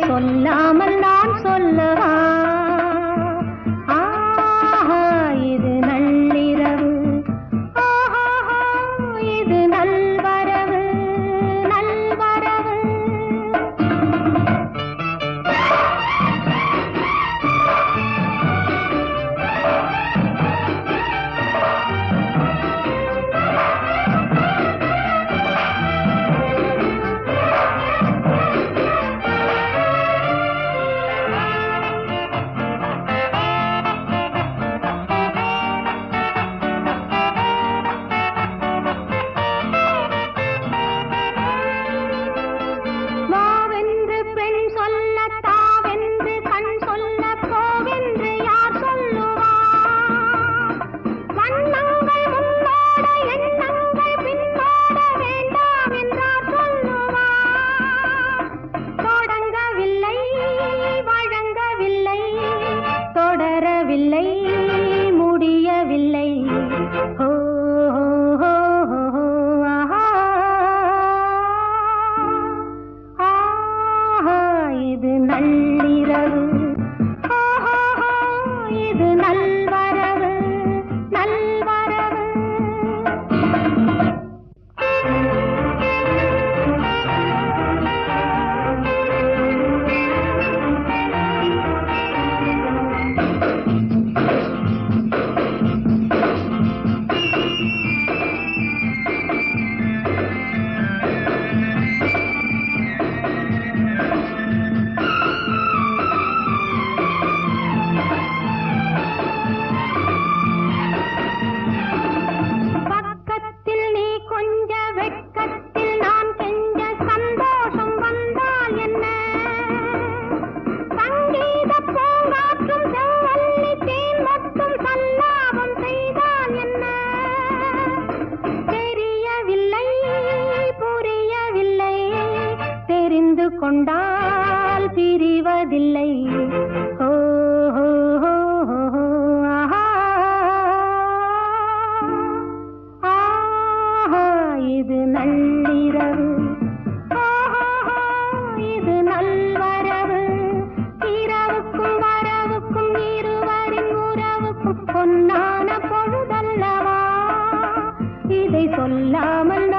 சொல்லாமல் நான் சொல்லவா ஆஹா இது நள்ளிரவு ஆஹா இது நல்வரவு நல்வரவு வாவென்று பெண் சொல்ல தாவென்று கண் சொல்ல போவென்று யார் சொல்லுவார் வண்ணங்கள் முன்னோட எண்ணங்கள் பின்னோட வேண்டாம் என்றார் சொல்லுவார் தொடங்கவில்லை வழங்கவில்லை தொடரவில்லை முடியவில்லை ஹோ ஹோ ஹோ ஹோ ஹோ ஆஹா ஆஹா இது நள்ளிரவு ஆஹா இது நல்வரவு நல்வரவு பக்கத்தில் நீ கொஞ்ச வெட்கத்தில் நான் கெஞ்ச சந்தோஷம் வந்தால் என்ன சங்கீத பூங்காற்றும் செவ்வல்லி தேன் மட்டும் சல்லாபம் செய்தால் என்ன தெரியவில்லை புரியவில்லை தெரிந்து கொண்டால் பிரிவதில்லை ஓ ஹோ ஹோ ஹோ ஹோ ஆஹா ஆஹா இது நள்ளிரவு ஆஹா இது நல்வரவு இரவுக்கும் வரவுக்கும் இருவரின் உறவுக்கும் பொன்னான பொழுதல்லவா இதை சொல்லாமல்